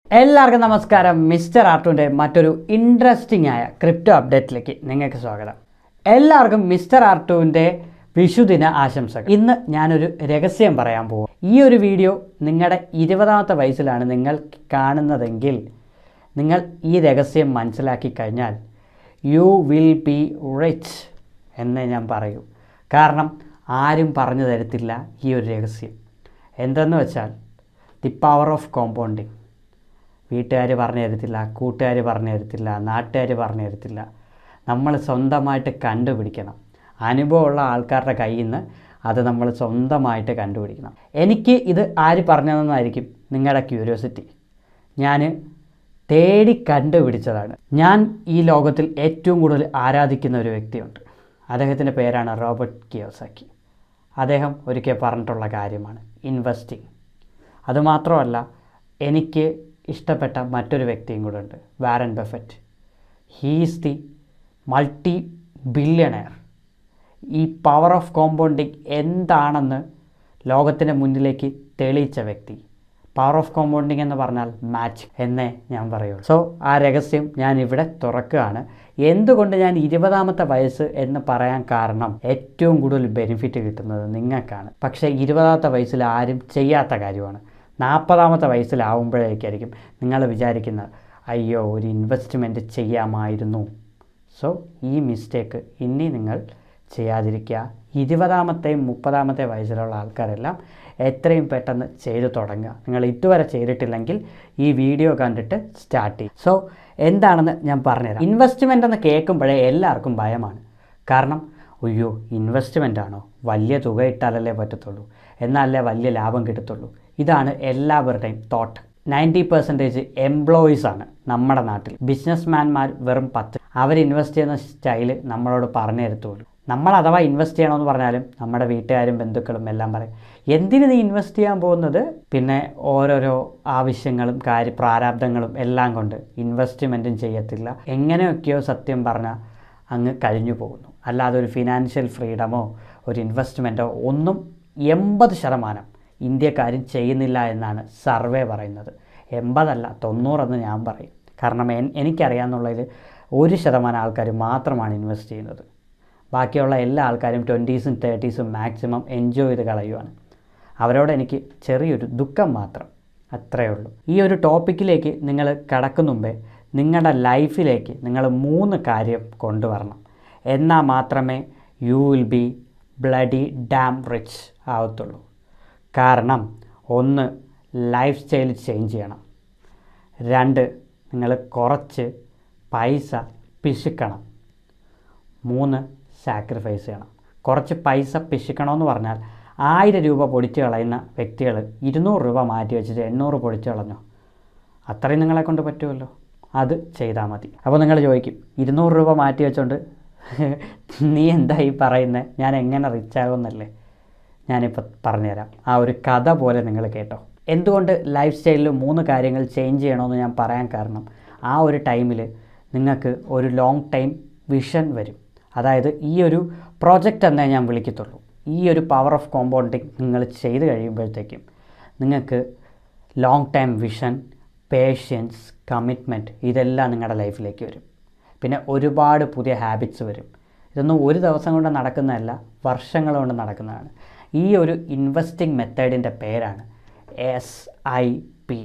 എല്ലാവർക്കും നമസ്കാരം മിസ്റ്റർ ആർട്ടുവിൻ്റെ മറ്റൊരു ഇൻട്രസ്റ്റിംഗ് ആയ ക്രിപ്റ്റോ അപ്ഡേറ്റിലേക്ക് നിങ്ങൾക്ക് സ്വാഗതം എല്ലാവർക്കും മിസ്റ്റർ ആർട്ടുവിൻ്റെ വിഷുദിന ആശംസകൾ ഇന്ന് ഞാനൊരു രഹസ്യം പറയാൻ പോകും ഈ ഒരു വീഡിയോ നിങ്ങളുടെ ഇരുപതാമത്തെ വയസ്സിലാണ് നിങ്ങൾ കാണുന്നതെങ്കിൽ നിങ്ങൾ ഈ രഹസ്യം മനസ്സിലാക്കി കഴിഞ്ഞാൽ യു വിൽ ബി റിച്ച് എന്നേ ഞാൻ പറയൂ കാരണം ആരും പറഞ്ഞു തരത്തില്ല ഈ ഒരു രഹസ്യം എന്തെന്ന് വെച്ചാൽ ദി പവർ ഓഫ് കോമ്പൗണ്ടിങ് വീട്ടുകാർ പറഞ്ഞു തരത്തില്ല കൂട്ടുകാർ പറഞ്ഞു തരത്തില്ല നാട്ടുകാർ പറഞ്ഞു തരത്തില്ല നമ്മൾ സ്വന്തമായിട്ട് കണ്ടുപിടിക്കണം അനുഭവമുള്ള ആൾക്കാരുടെ കയ്യിൽ നിന്ന് അത് നമ്മൾ സ്വന്തമായിട്ട് കണ്ടുപിടിക്കണം എനിക്ക് ഇത് ആര് പറഞ്ഞതെന്നായിരിക്കും നിങ്ങളുടെ ക്യൂരിയോസിറ്റി ഞാൻ തേടി കണ്ടുപിടിച്ചതാണ് ഞാൻ ഈ ലോകത്തിൽ ഏറ്റവും കൂടുതൽ ആരാധിക്കുന്ന ഒരു വ്യക്തിയുണ്ട് അദ്ദേഹത്തിൻ്റെ പേരാണ് റോബർട്ട് കിയോസാക്കി അദ്ദേഹം ഒരിക്കൽ പറഞ്ഞിട്ടുള്ള കാര്യമാണ് ഇൻവെസ്റ്റിംഗ് അതുമാത്രമല്ല എനിക്ക് ഇഷ്ടപ്പെട്ട മറ്റൊരു വ്യക്തിയും കൂടെ ഉണ്ട് Warren Buffett he's the multi billionaire ഈ പവർ ഓഫ് കോമ്പൗണ്ടിങ് എന്താണെന്ന് ലോകത്തിൻ്റെ മുന്നിലേക്ക് തെളിയിച്ച വ്യക്തി പവർ ഓഫ് കോമ്പൗണ്ടിങ് എന്ന് പറഞ്ഞാൽ മാച്ച് എന്നേ ഞാൻ പറയുള്ളൂ സോ ആ രഹസ്യം ഞാൻ ഇവിടെ തുറക്കുകയാണ് എന്തുകൊണ്ട് ഞാൻ ഇരുപതാമത്തെ വയസ്സ് എന്ന് പറയാൻ കാരണം ഏറ്റവും കൂടുതൽ ബെനിഫിറ്റ് കിട്ടുന്നത് നിങ്ങൾക്കാണ് പക്ഷേ ഇരുപതാമത്തെ വയസ്സിൽ ആരും ചെയ്യാത്ത കാര്യമാണ് നാൽപ്പതാമത്തെ വയസ്സിലാവുമ്പോഴേക്കായിരിക്കും നിങ്ങൾ വിചാരിക്കുന്നത് അയ്യോ ഒരു ഇൻവെസ്റ്റ്മെൻറ്റ് ചെയ്യാമായിരുന്നു സോ ഈ മിസ്റ്റേക്ക് ഇനി നിങ്ങൾ ചെയ്യാതിരിക്കുക ഇരുപതാമത്തെയും മുപ്പതാമത്തെ വയസ്സിലുള്ള ആൾക്കാരെല്ലാം എത്രയും പെട്ടെന്ന് ചെയ്തു തുടങ്ങുക നിങ്ങൾ ഇതുവരെ ചെയ്തിട്ടില്ലെങ്കിൽ ഈ വീഡിയോ കണ്ടിട്ട് സ്റ്റാർട്ട് ചെയ്യും സോ എന്താണെന്ന് ഞാൻ പറഞ്ഞുതരാം ഇൻവെസ്റ്റ്മെൻ്റ് എന്ന് കേൾക്കുമ്പോഴേ എല്ലാവർക്കും ഭയമാണ് കാരണം അയ്യോ ഇൻവെസ്റ്റ്മെൻ്റ് ആണോ വലിയ തുക ഇട്ടാലല്ലേ പറ്റത്തുള്ളൂ എന്നാലേ വലിയ ലാഭം കിട്ടത്തുള്ളൂ ഇതാണ് എല്ലാവരുടെയും തോട്ട് നയൻറ്റി പെർസെൻറ്റേജ് എംപ്ലോയീസ് ആണ് നമ്മുടെ നാട്ടിൽ ബിസിനസ്മാൻമാർ വെറും പത്ത് അവർ ഇൻവെസ്റ്റ് ചെയ്യുന്ന സ്റ്റൈല് നമ്മളോട് പറഞ്ഞു തരത്തുള്ളൂ നമ്മൾ അഥവാ ഇൻവെസ്റ്റ് ചെയ്യണമെന്ന് പറഞ്ഞാലും നമ്മുടെ വീട്ടുകാരും ബന്ധുക്കളും എല്ലാം പറയും എന്തിന് നീ ഇൻവെസ്റ്റ് ചെയ്യാൻ പോകുന്നത് പിന്നെ ഓരോരോ ആവശ്യങ്ങളും കാര്യ പ്രാരാബ്ദങ്ങളും എല്ലാം കൊണ്ട് ഇൻവെസ്റ്റ്മെൻറ്റും ചെയ്യത്തില്ല എങ്ങനെയൊക്കെയോ സത്യം പറഞ്ഞാൽ അങ്ങ് കഴിഞ്ഞു പോകുന്നു അല്ലാതെ ഒരു ഫിനാൻഷ്യൽ ഫ്രീഡമോ ഒരു ഇൻവെസ്റ്റ്മെൻറ്റോ ഒന്നും എൺപത് ശതമാനം ഇന്ത്യക്കാരും ചെയ്യുന്നില്ല എന്നാണ് സർവേ പറയുന്നത് എൺപതല്ല തൊണ്ണൂറെന്ന് ഞാൻ പറയും കാരണം എൻ എനിക്കറിയാമെന്നുള്ളതിൽ ഒരു ശതമാനം ആൾക്കാർ മാത്രമാണ് ഇൻവെസ്റ്റ് ചെയ്യുന്നത് ബാക്കിയുള്ള എല്ലാ ആൾക്കാരും ട്വൻറ്റീസും തേർട്ടീസും മാക്സിമം എൻജോയ് ചെയ്ത് കളയുവാണ് അവരോട് എനിക്ക് ചെറിയൊരു ദുഃഖം മാത്രം അത്രയേ ഉള്ളൂ ഈ ഒരു ടോപ്പിക്കിലേക്ക് നിങ്ങൾ കടക്കും മുമ്പേ നിങ്ങളുടെ ലൈഫിലേക്ക് നിങ്ങൾ മൂന്ന് കാര്യം കൊണ്ടുവരണം എന്നാൽ മാത്രമേ you will be bloody damn rich ആവത്തുള്ളൂ കാരണം ഒന്ന് ലൈഫ് സ്റ്റൈൽ ചേഞ്ച് ചെയ്യണം രണ്ട് നിങ്ങൾ കുറച്ച് പൈസ പിശുക്കണം മൂന്ന് സാക്രിഫൈസ് ചെയ്യണം കുറച്ച് പൈസ പിശുക്കണമെന്ന് പറഞ്ഞാൽ ആയിരം രൂപ പൊടിച്ച് കളയുന്ന വ്യക്തികൾ ഇരുന്നൂറ് രൂപ മാറ്റി വെച്ചിട്ട് എണ്ണൂറ് പൊടിച്ച് കളഞ്ഞോ അത്രയും നിങ്ങളെ കൊണ്ട് പറ്റുമല്ലോ അത് ചെയ്താൽ മതി അപ്പോൾ നിങ്ങൾ ചോദിക്കും ഇരുന്നൂറ് രൂപ മാറ്റി വെച്ചോണ്ട് നീ എന്താ ഈ പറയുന്നത് ഞാൻ എങ്ങനെ റിച്ച് ആകുമെന്നല്ലേ ഞാനിപ്പോൾ പറഞ്ഞുതരാം ആ ഒരു കഥ പോലെ നിങ്ങൾ കേട്ടോ എന്തുകൊണ്ട് ലൈഫ് സ്റ്റൈലിൽ മൂന്ന് കാര്യങ്ങൾ ചേഞ്ച് ചെയ്യണമെന്ന് ഞാൻ പറയാൻ കാരണം ആ ഒരു ടൈമിൽ നിങ്ങൾക്ക് ഒരു ലോങ് ടൈം വിഷൻ വരും അതായത് ഈ ഒരു പ്രോജക്റ്റ് എന്നേ ഞാൻ വിളിക്കത്തുള്ളൂ ഈ ഒരു പവർ ഓഫ് കോമ്പൗണ്ടിങ് നിങ്ങൾ ചെയ്ത് കഴിയുമ്പോഴത്തേക്കും നിങ്ങൾക്ക് long time vision patience commitment ഇതെല്ലാം നിങ്ങളുടെ ലൈഫിലേക്ക് വരും പിന്നെ ഒരുപാട് പുതിയ ഹാബിറ്റ്സ് വരും ഇതൊന്നും ഒരു ദിവസം കൊണ്ട് നടക്കുന്നതല്ല വർഷങ്ങൾ കൊണ്ട് നടക്കുന്നതാണ് ഈ ഒരു ഇൻവെസ്റ്റിംഗ് മെത്തേഡിൻ്റെ പേരാണ് എസ് ഐ പി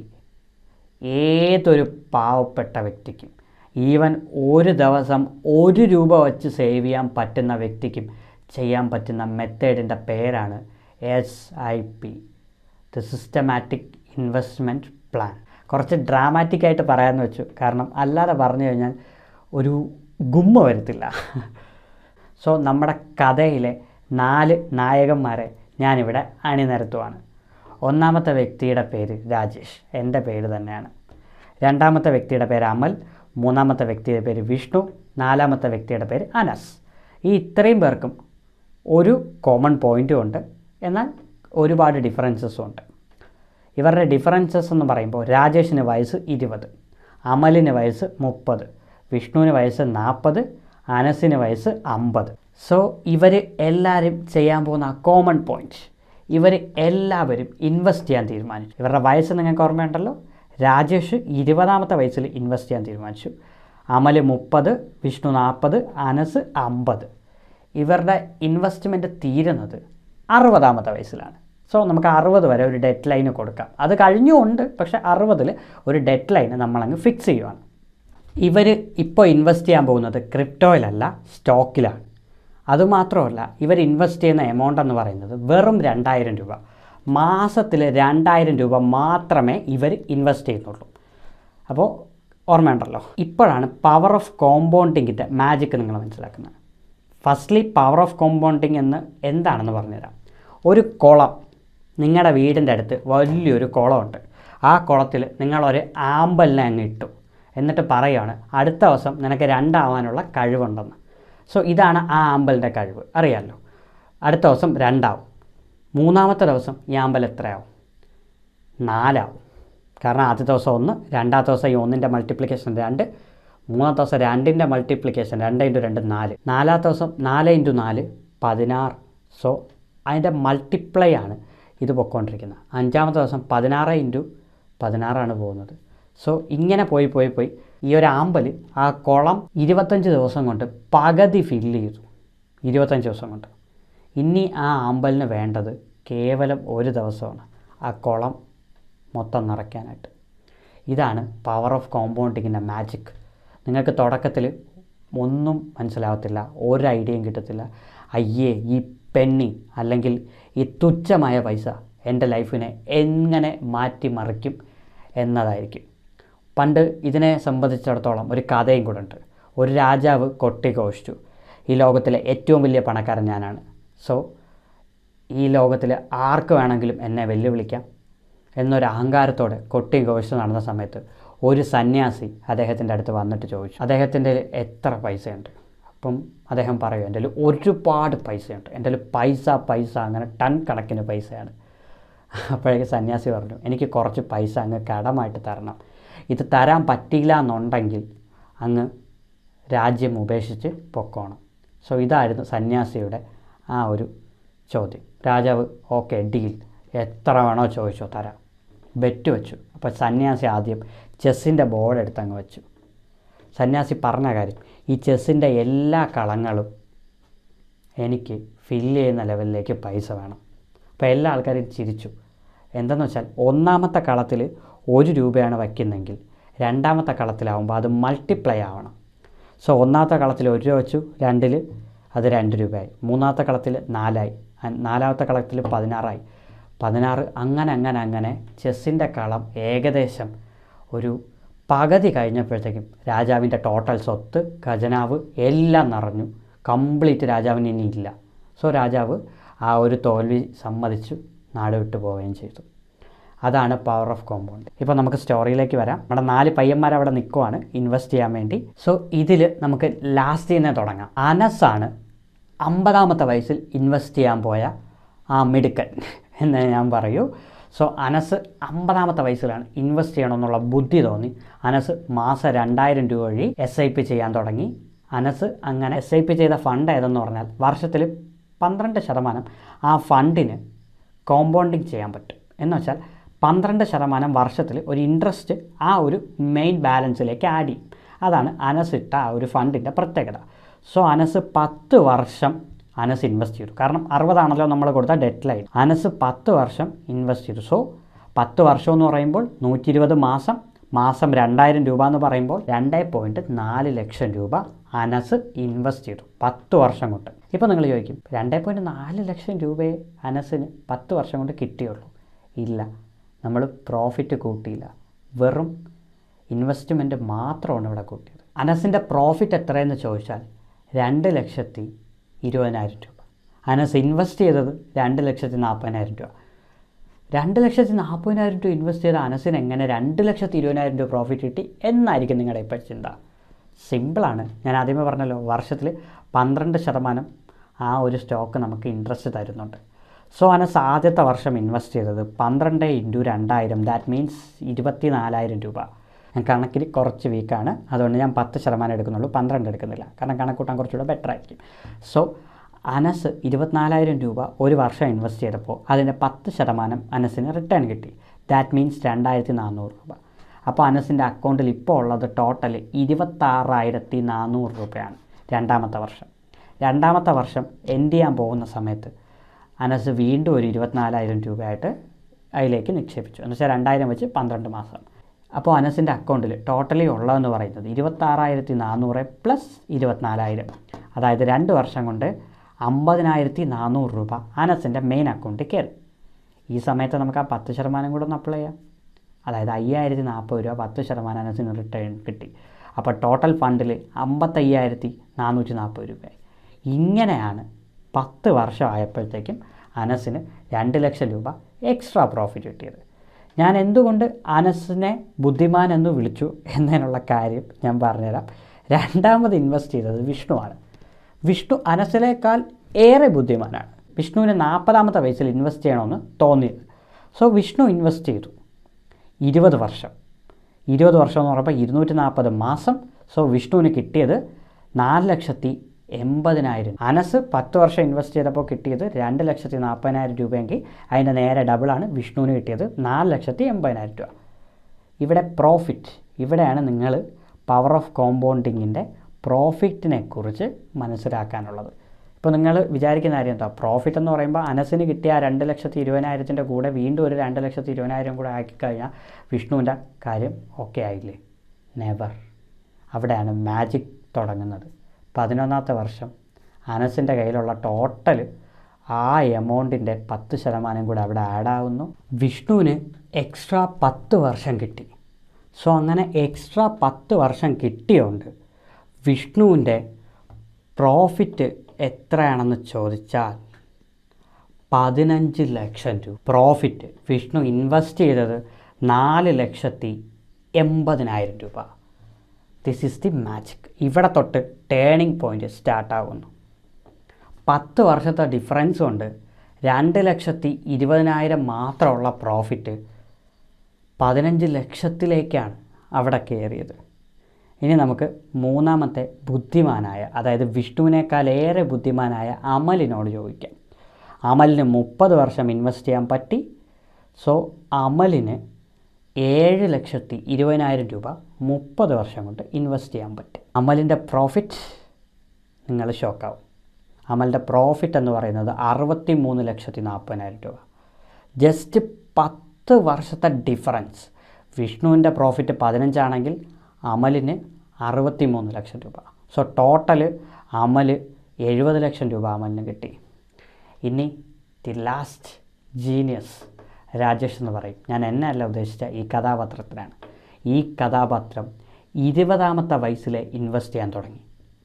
ഏതൊരു പാവപ്പെട്ട വ്യക്തിക്കും ഈവൻ ഒരു ദിവസം ഒരു രൂപ വച്ച് സേവ് ചെയ്യാൻ പറ്റുന്ന വ്യക്തിക്കും ചെയ്യാൻ പറ്റുന്ന മെത്തേഡിൻ്റെ പേരാണ് S I P the systematic investment plan കുറച്ച് ഡ്രാമാറ്റിക് ആയിട്ട് പറയാമെന്ന് വെച്ചു കാരണം അല്ലാതെ പറഞ്ഞു കഴിഞ്ഞാൽ ഒരു ഗുമ്മ വരത്തില്ല സോ നമ്മുടെ കഥയിലെ നാല് നായകന്മാരെ ഞാനിവിടെ അണിനിരത്തുവാണ് ഒന്നാമത്തെ വ്യക്തിയുടെ പേര് രാജേഷ് എൻ്റെ പേര് തന്നെയാണ് രണ്ടാമത്തെ വ്യക്തിയുടെ പേര് അമൽ മൂന്നാമത്തെ വ്യക്തിയുടെ പേര് വിഷ്ണു നാലാമത്തെ വ്യക്തിയുടെ പേര് അനസ് ഈ ഇത്രയും പേർക്കും ഒരു കോമൺ പോയിൻറ്റും ഉണ്ട് എന്നാൽ ഒരുപാട് ഡിഫറൻസസും ഉണ്ട് ഇവരുടെ ഡിഫറൻസസ് എന്ന് പറയുമ്പോൾ രാജേഷിന് വയസ്സ് ഇരുപത് അമലിന് വയസ്സ് മുപ്പത് വിഷ്ണുവിന് വയസ്സ് നാൽപ്പത് അനസിന് വയസ്സ് അമ്പത് സോ ഇവർ എല്ലാവരും ചെയ്യാൻ പോകുന്ന കോമൺ പോയിൻറ്റ് ഇവർ എല്ലാവരും ഇൻവെസ്റ്റ് ചെയ്യാൻ തീരുമാനിച്ചു ഇവരുടെ വയസ്സ് നിങ്ങൾക്ക് ഓർമ്മയുണ്ടല്ലോ രാജേഷ് ഇരുപതാമത്തെ വയസ്സിൽ ഇൻവെസ്റ്റ് ചെയ്യാൻ തീരുമാനിച്ചു അമൽ മുപ്പത് വിഷ്ണു നാൽപ്പത് അനസ് അമ്പത് ഇവരുടെ ഇൻവെസ്റ്റ്മെൻറ്റ് തീരുന്നത് അറുപതാമത്തെ വയസ്സിലാണ് സോ നമുക്ക് അറുപത് വരെ ഒരു ഡെഡ് ലൈന് കൊടുക്കാം അത് കഴിഞ്ഞുകൊണ്ട് പക്ഷേ അറുപതിൽ ഒരു ഡെഡ് ലൈന് നമ്മളങ്ങ് ഫിക്സ് ചെയ്യുവാണ് ഇവർ ഇപ്പോൾ ഇൻവെസ്റ്റ് ചെയ്യാൻ പോകുന്നത് ക്രിപ്റ്റോയിലല്ല സ്റ്റോക്കിലാണ് അതുമാത്രമല്ല ഇവർ ഇൻവെസ്റ്റ് ചെയ്യുന്ന എമൗണ്ട് എന്ന് പറയുന്നത് വെറും രണ്ടായിരം രൂപ മാസത്തിൽ രണ്ടായിരം രൂപ മാത്രമേ ഇവർ ഇൻവെസ്റ്റ് ചെയ്യുന്നുള്ളൂ അപ്പോൾ ഓർമ്മയുണ്ടല്ലോ ഇപ്പോഴാണ് പവർ ഓഫ് കോമ്പൗണ്ടിങ്ങിൻ്റെ മാജിക്ക് നിങ്ങൾ മനസ്സിലാക്കുന്നത് ഫസ്റ്റ്ലി പവർ ഓഫ് കോമ്പൗണ്ടിങ് എന്ന് എന്താണെന്ന് പറഞ്ഞുതരാം ഒരു കുളം നിങ്ങളുടെ വീടിൻ്റെ അടുത്ത് വലിയൊരു കുളമുണ്ട് ആ കുളത്തിൽ നിങ്ങളൊരു ആമ്പലിനെ അങ്ങ് ഇട്ടു എന്നിട്ട് പറയുകയാണ് അടുത്ത ദിവസം നിനക്ക് രണ്ടാവാനുള്ള കഴിവുണ്ടെന്ന് സോ ഇതാണ് ആ ആമ്പലിൻ്റെ കഴിവ് അറിയാമല്ലോ അടുത്ത ദിവസം രണ്ടാവും മൂന്നാമത്തെ ദിവസം ഈ ആമ്പൽ എത്രയാവും നാലാവും കാരണം ആദ്യത്തെ ദിവസം ഒന്ന് രണ്ടാമത്തെ ദിവസം ഈ ഒന്നിൻ്റെ മൾട്ടിപ്ലിക്കേഷൻ രണ്ട് മൂന്നാമത്തെ ദിവസം രണ്ടിൻ്റെ മൾട്ടിപ്ലിക്കേഷൻ രണ്ട് ഇൻറ്റു രണ്ട് നാല് നാലാമത്തെ ദിവസം നാല് ഇൻറ്റു നാല് പതിനാറ് സോ അതിൻ്റെ മൾട്ടിപ്ലൈ ആണ് ഇത് പൊയ്ക്കൊണ്ടിരിക്കുന്നത് അഞ്ചാമത്തെ ദിവസം പതിനാറ് ഇൻറ്റു പതിനാറാണ് പോകുന്നത് സോ ഇങ്ങനെ പോയി പോയി പോയി ഈ ഒരു ആമ്പൽ ആ കുളം ഇരുപത്തഞ്ച് ദിവസം കൊണ്ട് പകുതി ഫില്ല് ചെയ്തു ഇരുപത്തഞ്ച് ദിവസം കൊണ്ട് ഇനി ആ ആമ്പലിന് വേണ്ടത് കേവലം ഒരു ദിവസമാണ് ആ കുളം മൊത്തം നിറയ്ക്കാനായിട്ട് ഇതാണ് പവർ ഓഫ് കോമ്പൗണ്ടിങ്ങിൻ്റെ മാജിക് നിങ്ങൾക്ക് തുടക്കത്തിൽ ഒന്നും മനസ്സിലാവത്തില്ല ഒരു ഐഡിയയും കിട്ടത്തില്ല അയ്യേ ഈ പെണ്ണി അല്ലെങ്കിൽ ഈ തുച്ഛമായ പൈസ എൻ്റെ ലൈഫിനെ എങ്ങനെ മാറ്റിമറിക്കും എന്നതായിരിക്കും പണ്ട് ഇതിനെ സംബന്ധിച്ചിടത്തോളം ഒരു കഥയും കൂടെ ഉണ്ട് ഒരു രാജാവ് കൊട്ടിഘോഷിച്ചു ഈ ലോകത്തിലെ ഏറ്റവും വലിയ പണക്കാരൻ ഞാനാണ് സോ ഈ ലോകത്തിൽ ആർക്ക് വേണമെങ്കിലും എന്നെ വെല്ലുവിളിക്കാം എന്നൊരു അഹങ്കാരത്തോടെ കൊട്ടി ഘോഷിച്ച് നടന്ന സമയത്ത് ഒരു സന്യാസി അദ്ദേഹത്തിൻ്റെ അടുത്ത് വന്നിട്ട് ചോദിച്ചു അദ്ദേഹത്തിൻ്റെ എത്ര പൈസയുണ്ട് അപ്പം അദ്ദേഹം പറയും എൻ്റെ കയ്യിൽ ഒരുപാട് പൈസയുണ്ട് എൻ്റെ കയ്യിൽ പൈസ പൈസ അങ്ങനെ ടൺ കണക്കിന് പൈസയാണ് അപ്പോഴേക്ക് സന്യാസി പറഞ്ഞു എനിക്ക് കുറച്ച് പൈസ അങ്ങ് കടമായിട്ട് തരണം ഇത് തരാൻ പറ്റില്ല എന്നുണ്ടെങ്കിൽ അങ്ങ് രാജ്യം ഉപേക്ഷിച്ച് പൊക്കോണം സോ ഇതായിരുന്നു സന്യാസിയുടെ ആ ഒരു ചോദ്യം രാജാവ് ഓക്കെ ഡീൽ എത്ര വേണോ ചോദിച്ചോ തരാം ബെറ്റ് വെച്ചു അപ്പോൾ സന്യാസി ആദ്യം ചെസ്സിൻ്റെ ബോർഡ് എടുത്ത് അങ്ങ് വെച്ചു സന്യാസി പറഞ്ഞ കാര്യം ഈ ചെസ്സിൻ്റെ എല്ലാ കളങ്ങളും എനിക്ക് ഫില്ല് ചെയ്യുന്ന ലെവലിലേക്ക് പൈസ വേണം അപ്പോൾ എല്ലാ ആൾക്കാരും ചിരിച്ചു എന്തെന്ന് വെച്ചാൽ ഒന്നാമത്തെ കളത്തിൽ ഒരു രൂപയാണ് വയ്ക്കുന്നതെങ്കിൽ രണ്ടാമത്തെ കളത്തിലാവുമ്പോൾ അത് മൾട്ടിപ്ലൈ ആവണം സോ ഒന്നാമത്തെ കളത്തിൽ ഒരു രൂപ വെച്ചു രണ്ടിൽ അത് രണ്ട് രൂപയായി മൂന്നാമത്തെ കളത്തിൽ നാലായി അ- നാലാമത്തെ കളത്തിൽ പതിനാറായി പതിനാറ് അങ്ങനെ അങ്ങനെ അങ്ങനെ ചെസ്സിൻ്റെ കളം ഏകദേശം ഒരു പകുതി കഴിഞ്ഞപ്പോഴത്തേക്കും രാജാവിൻ്റെ ടോട്ടൽ സ്വത്ത് ഖജനാവ് എല്ലാം നിറഞ്ഞു കംപ്ലീറ്റ് രാജാവിന് ഇനി ഇല്ല സോ രാജാവ് ആ ഒരു തോൽവി സമ്മതിച്ചു നാട് വിട്ടു പോവുകയും ചെയ്തു അതാണ് പവർ ഓഫ് കോമ്പൗണ്ട് ഇപ്പോൾ നമുക്ക് സ്റ്റോറിയിലേക്ക് വരാം നമ്മുടെ നാല് പയ്യന്മാർ അവിടെ നിൽക്കുവാണ് ഇൻവെസ്റ്റ് ചെയ്യാൻ വേണ്ടി സോ ഇതിൽ നമുക്ക് ലാസ്റ്റ് നിന്ന് തുടങ്ങാം അനസാണ് അമ്പതാമത്തെ വയസ്സിൽ ഇൻവെസ്റ്റ് ചെയ്യാൻ പോയ ആ മിടുക്കൻ എന്ന് ഞാൻ പറയൂ സോ അനസ് അമ്പതാമത്തെ വയസ്സിലാണ് ഇൻവെസ്റ്റ് ചെയ്യണമെന്നുള്ള ബുദ്ധി തോന്നി അനസ് മാസം രണ്ടായിരം രൂപ വഴി എസ് ഐ പി ചെയ്യാൻ തുടങ്ങി അനസ് അങ്ങനെ എസ് ഐ പി ചെയ്ത ഫണ്ട് ഏതെന്ന് പറഞ്ഞാൽ വർഷത്തിൽ പന്ത്രണ്ട് ശതമാനം ആ ഫണ്ടിന് കോമ്പൗണ്ടിങ് ചെയ്യാൻ പറ്റും എന്ന് വെച്ചാൽ പന്ത്രണ്ട് ശതമാനം വർഷത്തിൽ ഒരു ഇൻട്രസ്റ്റ് ആ ഒരു മെയിൻ ബാലൻസിലേക്ക് ആഡ് ചെയ്യും അതാണ് അനസ് ഇട്ട ആ ഒരു ഫണ്ടിൻ്റെ പ്രത്യേകത സോ അനസ് പത്ത് വർഷം അനസ് ഇൻവെസ്റ്റ് ചെയ്തു കാരണം അറുപതാണല്ലോ നമ്മൾ കൊടുത്ത ഡെഡ് ലൈൻ അനസ് പത്ത് വർഷം ഇൻവെസ്റ്റ് ചെയ്തു സോ പത്ത് വർഷം എന്ന് പറയുമ്പോൾ നൂറ്റി ഇരുപത് മാസം മാസം രണ്ടായിരം രൂപ എന്ന് പറയുമ്പോൾ രണ്ട് പോയിൻറ്റ് നാല് ലക്ഷം രൂപ അനസ് ഇൻവെസ്റ്റ് ചെയ്തു പത്ത് വർഷം കൊണ്ട് ഇപ്പോൾ നിങ്ങൾ ചോദിക്കും രണ്ട് പോയിൻറ്റ് നാല് ലക്ഷം രൂപയെ അനസിന് പത്ത് വർഷം കൊണ്ട് കിട്ടിയുള്ളൂ ഇല്ല നമ്മൾ പ്രോഫിറ്റ് കൂട്ടിയില്ല വെറും ഇൻവെസ്റ്റ്മെൻറ്റ് മാത്രമാണ് ഇവിടെ കൂട്ടിയത് അനസിൻ്റെ പ്രോഫിറ്റ് എത്രയെന്ന് ചോദിച്ചാൽ രണ്ട് ലക്ഷത്തി ഇരുപതിനായിരം രൂപ അനസ് ഇൻവെസ്റ്റ് ചെയ്തത് രണ്ട് ലക്ഷത്തി നാൽപ്പതിനായിരം രൂപ രണ്ട് ലക്ഷത്തി നാൽപ്പതിനായിരം രൂപ ഇൻവെസ്റ്റ് ചെയ്ത അനസിന് എങ്ങനെ രണ്ട് ലക്ഷത്തി ഇരുപതിനായിരം രൂപ പ്രോഫിറ്റ് കിട്ടി എന്നായിരിക്കും നിങ്ങളുടെ ഇപ്പോൾ ചിന്ത സിമ്പിളാണ് ഞാൻ ആദ്യമേ പറഞ്ഞല്ലോ വർഷത്തിൽ പന്ത്രണ്ട് ശതമാനം ആ ഒരു സ്റ്റോക്ക് നമുക്ക് ഇൻട്രസ്റ്റ് തരുന്നുണ്ട് സോ അനസ് ആദ്യത്തെ വർഷം ഇൻവെസ്റ്റ് ചെയ്തത് പന്ത്രണ്ട് ഇൻറ്റു രണ്ടായിരം ദാറ്റ് മീൻസ് ഇരുപത്തി നാലായിരം രൂപ ഞാൻ കണക്കിൽ കുറച്ച് വീക്കാണ് അതുകൊണ്ട് ഞാൻ പത്ത് ശതമാനം എടുക്കുന്നുള്ളൂ പന്ത്രണ്ട് എടുക്കുന്നില്ല കാരണം കണക്കൂട്ടാൻ കുറച്ചുകൂടെ ബെറ്റർ ആയിരിക്കും സോ അനസ് ഇരുപത്തിനാലായിരം രൂപ ഒരു വർഷം ഇൻവെസ്റ്റ് ചെയ്തപ്പോൾ അതിൻ്റെ പത്ത് ശതമാനം അനസിന് റിട്ടേൺ കിട്ടി ദാറ്റ് മീൻസ് രണ്ടായിരത്തി നാനൂറ് രൂപ അപ്പോൾ അനസിൻ്റെ അക്കൗണ്ടിൽ ഇപ്പോൾ ഉള്ളത് ടോട്ടൽ ഇരുപത്താറായിരത്തി നാനൂറ് രൂപയാണ് രണ്ടാമത്തെ വർഷം രണ്ടാമത്തെ വർഷം എൻഡ് ചെയ്യാൻ പോകുന്ന സമയത്ത് അനസ് വീണ്ടും ഒരു ഇരുപത്തിനാലായിരം രൂപയായിട്ട് അതിലേക്ക് നിക്ഷേപിച്ചു എന്ന് വെച്ചാൽ രണ്ടായിരം വെച്ച് പന്ത്രണ്ട് മാസം അപ്പോൾ അനസിൻ്റെ അക്കൗണ്ടിൽ ടോട്ടലി ഉള്ളതെന്ന് പറയുന്നത് ഇരുപത്താറായിരത്തി നാനൂറ് പ്ലസ് ഇരുപത്തിനാലായിരം അതായത് രണ്ട് വർഷം കൊണ്ട് അമ്പതിനായിരത്തി നാനൂറ് രൂപ അനസിൻ്റെ മെയിൻ അക്കൗണ്ടിൽ കയറി ഈ സമയത്ത് നമുക്ക് ആ പത്ത് ശതമാനം കൂടെ ഒന്ന് അപ്ലൈ ചെയ്യാം അതായത് അയ്യായിരത്തി നാൽപ്പത് രൂപ പത്ത് ശതമാനം അനസിന് റിട്ടേൺ കിട്ടി അപ്പോൾ ടോട്ടൽ ഫണ്ടിൽ അമ്പത്തയ്യായിരത്തി നാനൂറ്റി നാൽപ്പത് രൂപയായി ഇങ്ങനെയാണ് പത്ത് വർഷം ആയപ്പോഴത്തേക്കും അനസിന് രണ്ട് ലക്ഷം രൂപ എക്സ്ട്രാ പ്രോഫിറ്റ് കിട്ടിയത് ഞാൻ എന്തുകൊണ്ട് അനസിനെ ബുദ്ധിമാൻ എന്ന് വിളിച്ചു എന്നതിനുള്ള കാര്യം ഞാൻ പറഞ്ഞുതരാം രണ്ടാമത് ഇൻവെസ്റ്റ് ചെയ്തത് വിഷ്ണുവാണ് വിഷ്ണു അനസിനേക്കാൾ ഏറെ ബുദ്ധിമാനാണ് വിഷ്ണുവിന് നാൽപ്പതാമത്തെ വയസ്സിൽ ഇൻവെസ്റ്റ് ചെയ്യണമെന്ന് തോന്നിയത് സോ വിഷ്ണു ഇൻവെസ്റ്റ് ചെയ്തു ഇരുപത് വർഷം ഇരുപത് വർഷം എന്ന് പറയുമ്പോൾ ഇരുന്നൂറ്റി നാൽപ്പത് മാസം സോ വിഷ്ണുവിന് കിട്ടിയത് നാല് ലക്ഷത്തി എൺപതിനായിരം അനസ് പത്ത് വർഷം ഇൻവെസ്റ്റ് ചെയ്തപ്പോൾ കിട്ടിയത് രണ്ട് ലക്ഷത്തി നാൽപ്പതിനായിരം രൂപയെങ്കിൽ അതിൻ്റെ നേരെ ഡബിളാണ് വിഷ്ണുവിന് കിട്ടിയത് നാല് ലക്ഷത്തി എൺപതിനായിരം രൂപ ഇവിടെ പ്രോഫിറ്റ് ഇവിടെയാണ് നിങ്ങൾ പവർ ഓഫ് കോമ്പൗണ്ടിങ്ങിൻ്റെ പ്രോഫിറ്റിനെ കുറിച്ച് മനസ്സിലാക്കാനുള്ളത് ഇപ്പോൾ നിങ്ങൾ വിചാരിക്കുന്ന കാര്യം എന്താ പ്രോഫിറ്റ് എന്ന് പറയുമ്പോൾ അനസിന് കിട്ടിയ ആ രണ്ട് ലക്ഷത്തി ഇരുപതിനായിരത്തിൻ്റെ കൂടെ വീണ്ടും ഒരു രണ്ട് ലക്ഷത്തി ഇരുപതിനായിരം കൂടെ ആക്കി കഴിഞ്ഞാൽ വിഷ്ണുവിൻ്റെ കാര്യം ഓക്കെ ആയില്ലേ നെവർ അവിടെയാണ് മാജിക് തുടങ്ങുന്നത് പതിനൊന്നാമത്തെ വർഷം അനസിൻ്റെ കയ്യിലുള്ള ടോട്ടൽ ആ എമൗണ്ടിൻ്റെ പത്ത് ശതമാനം കൂടെ അവിടെ ആഡാവുന്നു വിഷ്ണുവിന് എക്സ്ട്രാ പത്ത് വർഷം കിട്ടി സോ അങ്ങനെ എക്സ്ട്രാ പത്ത് വർഷം കിട്ടിയോണ്ട് വിഷ്ണുവിൻ്റെ പ്രോഫിറ്റ് എത്രയാണെന്ന് ചോദിച്ചാൽ പതിനഞ്ച് ലക്ഷം രൂപ പ്രോഫിറ്റ് വിഷ്ണു ഇൻവെസ്റ്റ് ചെയ്തത് നാല് ലക്ഷത്തി എൺപതിനായിരം രൂപ ദിസ് ഈസ് ദി മാജിക് ഇവിടെ തൊട്ട് ടേണിംഗ് പോയിൻ്റ് സ്റ്റാർട്ടാകുന്നു പത്ത് വർഷത്തെ ഡിഫറൻസ് കൊണ്ട് രണ്ട് ലക്ഷത്തി ഇരുപതിനായിരം മാത്രമുള്ള പ്രോഫിറ്റ് പതിനഞ്ച് ലക്ഷത്തിലേക്കാണ് അവിടെ കയറിയത് ഇനി നമുക്ക് മൂന്നാമത്തെ ബുദ്ധിമാനായ അതായത് വിഷ്ണുവിനേക്കാൾ ഏറെ ബുദ്ധിമാനായ അമലിനോട് ചോദിക്കാം അമലിന് മുപ്പത് വർഷം ഇൻവെസ്റ്റ് ചെയ്യാൻ പറ്റി സോ അമലിന് ഏഴ് ലക്ഷത്തി ഇരുപതിനായിരം രൂപ മുപ്പത് വർഷം കൊണ്ട് ഇൻവെസ്റ്റ് ചെയ്യാൻ പറ്റും അമലിൻ്റെ പ്രോഫിറ്റ് നിങ്ങൾ ഷോക്കാവും അമലിൻ്റെ പ്രോഫിറ്റ് എന്ന് പറയുന്നത് അറുപത്തി മൂന്ന് ലക്ഷത്തി നാൽപ്പതിനായിരം രൂപ ജസ്റ്റ് പത്ത് വർഷത്തെ ഡിഫറൻസ് വിഷ്ണുവിൻ്റെ പ്രോഫിറ്റ് പതിനഞ്ചാണെങ്കിൽ അമലിന് അറുപത്തി മൂന്ന് ലക്ഷം രൂപ സോ ടോട്ടൽ അമൽ എഴുപത് ലക്ഷം രൂപ അമലിന് കിട്ടി ഇനി ദി ലാസ്റ്റ് ജീനിയസ് രാജേഷ് എന്ന് പറയും ഞാൻ എന്നെ അല്ല ഉദ്ദേശിച്ച ഈ കഥാപാത്രത്തിനാണ് ഈ കഥാപാത്രം ഇരുപതാമത്തെ വയസ്സിൽ ഇൻവെസ്റ്റ് ചെയ്യാൻ തുടങ്ങി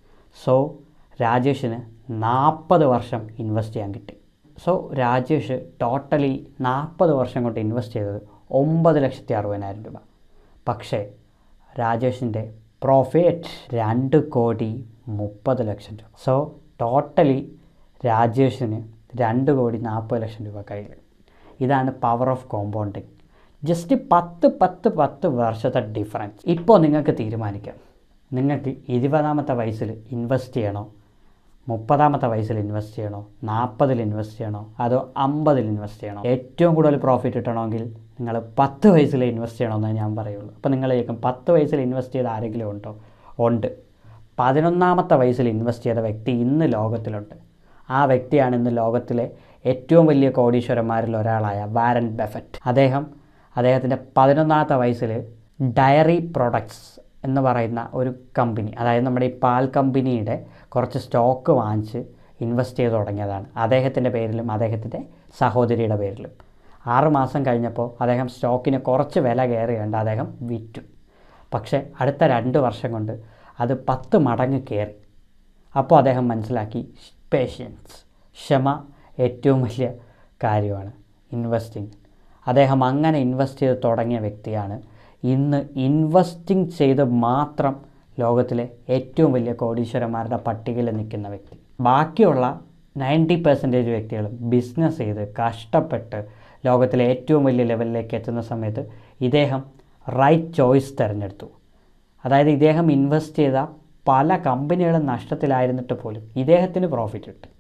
സോ രാജേഷിന് നാൽപ്പത് വർഷം ഇൻവെസ്റ്റ് ചെയ്യാൻ കിട്ടി സോ രാജേഷ് ടോട്ടലി നാൽപ്പത് വർഷം കൊണ്ട് ഇൻവെസ്റ്റ് ചെയ്തത് ഒമ്പത് ലക്ഷത്തി അറുപതിനായിരം രൂപ പക്ഷേ രാജേഷിൻ്റെ പ്രോഫിറ്റ് രണ്ട് കോടി മുപ്പത് ലക്ഷം രൂപ സോ ടോട്ടലി രാജേഷിന് രണ്ട് കോടി നാൽപ്പത് ലക്ഷം രൂപ കയ്യിൽ ഇതാണ് പവർ ഓഫ് കോമ്പൗണ്ടിങ് ജസ്റ്റ് പത്ത് പത്ത് പത്ത് വർഷത്തെ ഡിഫറൻസ് ഇപ്പോൾ നിങ്ങൾക്ക് തീരുമാനിക്കാം നിങ്ങൾക്ക് ഇരുപതാമത്തെ വയസ്സിൽ ഇൻവെസ്റ്റ് ചെയ്യണോ മുപ്പതാമത്തെ വയസ്സിൽ ഇൻവെസ്റ്റ് ചെയ്യണോ നാൽപ്പതിൽ ഇൻവെസ്റ്റ് ചെയ്യണോ അതോ അമ്പതിൽ ഇൻവെസ്റ്റ് ചെയ്യണോ ഏറ്റവും കൂടുതൽ പ്രോഫിറ്റ് കിട്ടണമെങ്കിൽ നിങ്ങൾ പത്ത് വയസ്സിൽ ഇൻവെസ്റ്റ് ചെയ്യണമെന്നേ ഞാൻ പറയുള്ളൂ അപ്പോൾ നിങ്ങൾ ചോദിക്കും പത്ത് വയസ്സിൽ ഇൻവെസ്റ്റ് ചെയ്ത ആരെങ്കിലും ഉണ്ടോ ഉണ്ട് പതിനൊന്നാമത്തെ വയസ്സിൽ ഇൻവെസ്റ്റ് ചെയ്ത വ്യക്തി ഇന്ന് ലോകത്തിലുണ്ട് ആ വ്യക്തിയാണ് ഇന്ന് ലോകത്തിലെ ഏറ്റവും വലിയ കോടീശ്വരന്മാരിൽ ഒരാളായ വാരൻ ബെഫറ്റ് അദ്ദേഹം അദ്ദേഹത്തിൻ്റെ പതിനൊന്നാമത്തെ വയസ്സിൽ ഡയറി പ്രൊഡക്ട്സ് എന്ന് പറയുന്ന ഒരു കമ്പനി അതായത് നമ്മുടെ ഈ പാൽ കമ്പനിയുടെ കുറച്ച് സ്റ്റോക്ക് വാങ്ങിച്ച് ഇൻവെസ്റ്റ് ചെയ്ത് തുടങ്ങിയതാണ് അദ്ദേഹത്തിൻ്റെ പേരിലും അദ്ദേഹത്തിൻ്റെ സഹോദരിയുടെ പേരിലും ആറ് മാസം കഴിഞ്ഞപ്പോൾ അദ്ദേഹം സ്റ്റോക്കിന് കുറച്ച് വില കയറിയുണ്ട് അദ്ദേഹം വിറ്റു പക്ഷേ അടുത്ത രണ്ട് വർഷം കൊണ്ട് അത് പത്ത് മടങ്ങ് കയറി അപ്പോൾ അദ്ദേഹം മനസ്സിലാക്കി പേഷ്യൻസ് ക്ഷമ ഏറ്റവും വലിയ കാര്യമാണ് ഇൻവെസ്റ്റിംഗ് അദ്ദേഹം അങ്ങനെ ഇൻവെസ്റ്റ് ചെയ്ത് തുടങ്ങിയ വ്യക്തിയാണ് ഇന്ന് ഇൻവെസ്റ്റിംഗ് ചെയ്ത് മാത്രം ലോകത്തിലെ ഏറ്റവും വലിയ കോടീശ്വരന്മാരുടെ പട്ടികയിൽ നിൽക്കുന്ന വ്യക്തി ബാക്കിയുള്ള നയൻറ്റി പെർസെൻറ്റേജ് വ്യക്തികളും ബിസിനസ് ചെയ്ത് കഷ്ടപ്പെട്ട് ലോകത്തിലെ ഏറ്റവും വലിയ ലെവലിലേക്ക് എത്തുന്ന സമയത്ത് ഇദ്ദേഹം റൈറ്റ് ചോയ്സ് തിരഞ്ഞെടുത്തു അതായത് ഇദ്ദേഹം ഇൻവെസ്റ്റ് ചെയ്ത പല കമ്പനികളും നഷ്ടത്തിലായിരുന്നിട്ട് പോലും ഇദ്ദേഹത്തിന് പ്രോഫിറ്റ് കിട്ടി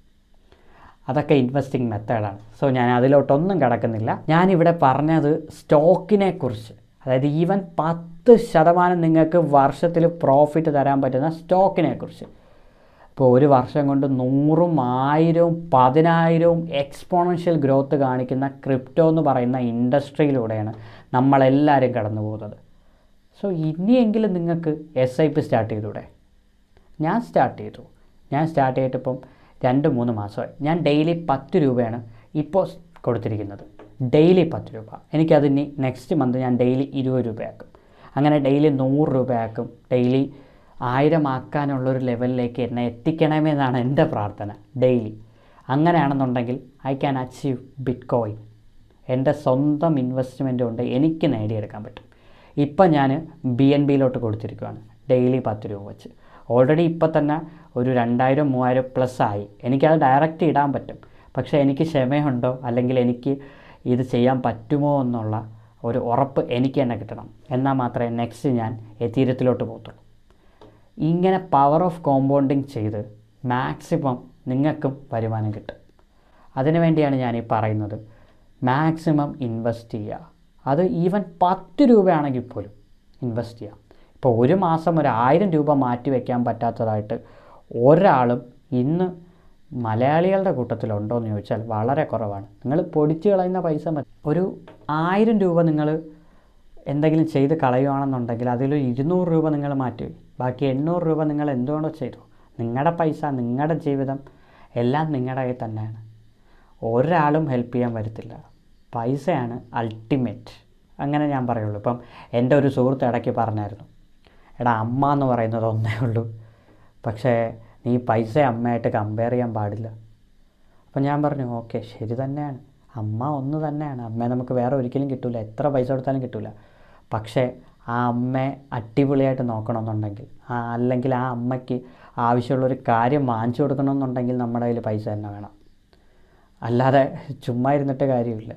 അതൊക്കെ ഇൻവെസ്റ്റിംഗ് മെത്തേഡാണ് സോ ഞാൻ അതിലോട്ടൊന്നും കിടക്കുന്നില്ല ഞാനിവിടെ പറഞ്ഞത് സ്റ്റോക്കിനെ കുറിച്ച് അതായത് ഈവൻ പത്ത് ശതമാനം നിങ്ങൾക്ക് വർഷത്തിൽ പ്രോഫിറ്റ് തരാൻ പറ്റുന്ന സ്റ്റോക്കിനെ കുറിച്ച് ഇപ്പോൾ ഒരു വർഷം കൊണ്ട് നൂറും ആയിരവും പതിനായിരവും എക്സ്പോണൻഷ്യൽ ഗ്രോത്ത് കാണിക്കുന്ന ക്രിപ്റ്റോ എന്ന് പറയുന്ന ഇൻഡസ്ട്രിയിലൂടെയാണ് നമ്മളെല്ലാവരും കടന്നു പോകുന്നത് സോ ഇനിയെങ്കിലും നിങ്ങൾക്ക് എസ് ഐ പി സ്റ്റാർട്ട് ചെയ്തൂടെ ഞാൻ സ്റ്റാർട്ട് ചെയ്തു ഞാൻ സ്റ്റാർട്ട് ചെയ്തിട്ട് ഇപ്പം രണ്ട് മൂന്ന് മാസമായി ഞാൻ ഡെയിലി പത്ത് രൂപയാണ് ഇപ്പോൾ കൊടുത്തിരിക്കുന്നത് ഡെയിലി പത്ത് രൂപ എനിക്കതിനി നെക്സ്റ്റ് മന്ത് ഞാൻ ഡെയിലി ഇരുപത് രൂപയാക്കും അങ്ങനെ ഡെയിലി നൂറ് രൂപയാക്കും ഡെയിലി ആയിരം ആക്കാനുള്ളൊരു ലെവലിലേക്ക് എന്നെ എത്തിക്കണമെന്നാണ് എൻ്റെ പ്രാർത്ഥന ഡെയിലി അങ്ങനെയാണെന്നുണ്ടെങ്കിൽ I can achieve bitcoin എൻ്റെ സ്വന്തം ഇൻവെസ്റ്റ്മെൻ്റ് കൊണ്ട് എനിക്ക് നേടിയെടുക്കാൻ പറ്റും ഇപ്പം ഞാൻ ബി എൻ ബിയിലോട്ട് കൊടുത്തിരിക്കുകയാണ് ഡെയിലി പത്ത് രൂപ വെച്ച് ഓൾറെഡി ഇപ്പം തന്നെ ഒരു രണ്ടായിരം മൂവായിരം പ്ലസ് ആയി എനിക്കത് ഡയറക്റ്റ് ഇടാൻ പറ്റും പക്ഷേ എനിക്ക് ക്ഷമയുണ്ടോ അല്ലെങ്കിൽ എനിക്ക് ഇത് ചെയ്യാൻ പറ്റുമോ എന്നുള്ള ഒരു ഉറപ്പ് എനിക്ക് തന്നെ കിട്ടണം എന്നാൽ മാത്രമേ നെക്സ്റ്റ് ഞാൻ എത്തീരത്തിലോട്ട് പോകത്തുള്ളൂ ഇങ്ങനെ പവർ ഓഫ് കോമ്പൗണ്ടിങ് ചെയ്ത് മാക്സിമം നിങ്ങൾക്കും വരുമാനം കിട്ടും അതിനു വേണ്ടിയാണ് ഞാൻ ഈ പറയുന്നത് മാക്സിമം ഇൻവെസ്റ്റ് ചെയ്യുക അത് ഈവൻ പത്ത് രൂപയാണെങ്കിൽ പോലും ഇൻവെസ്റ്റ് ചെയ്യാം ഇപ്പോൾ ഒരു മാസം ഒരു ആയിരം രൂപ മാറ്റി വയ്ക്കാൻ പറ്റാത്തതായിട്ട് ഒരാളും ഇന്ന് മലയാളികളുടെ കൂട്ടത്തിലുണ്ടോ എന്ന് ചോദിച്ചാൽ വളരെ കുറവാണ് നിങ്ങൾ പൊടിച്ച് കളയുന്ന പൈസ മതി ഒരു ആയിരം രൂപ നിങ്ങൾ എന്തെങ്കിലും ചെയ്ത് കളയുകയാണെന്നുണ്ടെങ്കിൽ അതിലൊരു ഇരുന്നൂറ് രൂപ നിങ്ങൾ മാറ്റി വയ്ക്കും. ബാക്കി എണ്ണൂറ് രൂപ നിങ്ങൾ എന്തുകൊണ്ടോ ചെയ്തു നിങ്ങളുടെ പൈസ നിങ്ങളുടെ ജീവിതം എല്ലാം നിങ്ങളുടെ കയ്യിൽ തന്നെയാണ് ഒരാളും ഹെൽപ്പ് ചെയ്യാൻ വരത്തില്ല പൈസയാണ് അൾട്ടിമേറ്റ് അങ്ങനെ ഞാൻ പറയുള്ളൂ ഇപ്പം എൻ്റെ ഒരു സുഹൃത്ത് ഇടയ്ക്ക് പറഞ്ഞായിരുന്നു എടാ അമ്മ എന്ന് പറയുന്നത് ഒന്നേ ഉള്ളൂ പക്ഷേ നീ പൈസ അമ്മയായിട്ട് കമ്പയർ ചെയ്യാൻ പാടില്ല അപ്പം ഞാൻ പറഞ്ഞു ഓക്കെ ശരി തന്നെയാണ് അമ്മ ഒന്ന് തന്നെയാണ് അമ്മയെ നമുക്ക് വേറെ ഒരിക്കലും കിട്ടില്ല എത്ര പൈസ കൊടുത്താലും കിട്ടില്ല പക്ഷേ ആ അമ്മയെ അടിപൊളിയായിട്ട് നോക്കണമെന്നുണ്ടെങ്കിൽ ആ അല്ലെങ്കിൽ ആ അമ്മയ്ക്ക് ആവശ്യമുള്ളൊരു കാര്യം വാങ്ങിച്ചു കൊടുക്കണമെന്നുണ്ടെങ്കിൽ നമ്മുടെ കയ്യിൽ പൈസ തന്നെ വേണം അല്ലാതെ ചുമ്മാ ഇരുന്നിട്ട് കാര്യമില്ല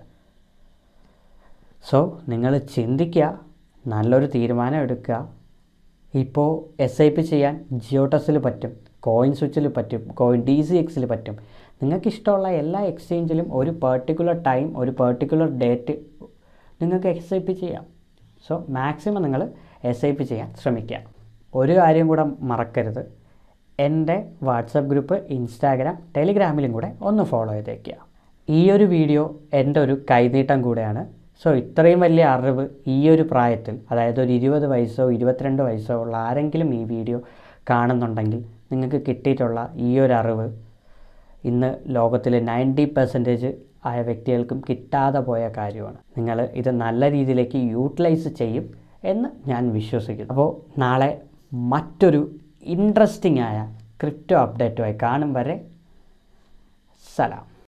സോ നിങ്ങൾ ചിന്തിക്കുക നല്ലൊരു തീരുമാനം എടുക്കുക ഇപ്പോൾ എസ് ഐ പി ചെയ്യാൻ ജിയോ ടെസ്സിൽ പറ്റും കോയിൻ സ്വിച്ചിൽ പറ്റും കോയിൻ ഡി സി എക്സിൽ പറ്റും നിങ്ങൾക്ക് ഇഷ്ടമുള്ള എല്ലാ എക്സ്ചേഞ്ചിലും ഒരു പെർട്ടിക്കുലർ ടൈം ഒരു പെർട്ടിക്കുലർ ഡേറ്റ് നിങ്ങൾക്ക് എസ് ഐ പി ചെയ്യാം സോ മാക്സിമം നിങ്ങൾ എസ് ഐ പി ചെയ്യാൻ ശ്രമിക്കുക ഒരു കാര്യം കൂടെ മറക്കരുത് എൻ്റെ വാട്സപ്പ് ഗ്രൂപ്പ് ഇൻസ്റ്റാഗ്രാം ടെലിഗ്രാമിലും കൂടെ ഒന്ന് ഫോളോ ചെയ്തേക്കുക ഈ ഒരു വീഡിയോ എൻ്റെ ഒരു കൈനീട്ടം കൂടെയാണ് സോ ഇത്രയും വലിയ അറിവ് ഈ ഒരു പ്രായത്തിൽ അതായത് ഒരു ഇരുപത് വയസ്സോ ഇരുപത്തിരണ്ട് വയസ്സോ ഉള്ള ആരെങ്കിലും ഈ വീഡിയോ കാണുന്നുണ്ടെങ്കിൽ നിങ്ങൾക്ക് കിട്ടിയിട്ടുള്ള ഈ ഒരു അറിവ് ഇന്ന് ലോകത്തിലെ നയൻറ്റി പെർസെൻറ്റേജ് ആയ വ്യക്തികൾക്കും കിട്ടാതെ പോയ കാര്യമാണ് നിങ്ങൾ ഇത് നല്ല രീതിയിലേക്ക് യൂട്ടിലൈസ് ചെയ്യും എന്ന് ഞാൻ വിശ്വസിക്കുന്നു അപ്പോൾ നാളെ മറ്റൊരു ഇൻട്രസ്റ്റിംഗ് ആയ ക്രിപ്റ്റോ അപ്ഡേറ്റുമായി കാണും വരെ സലാം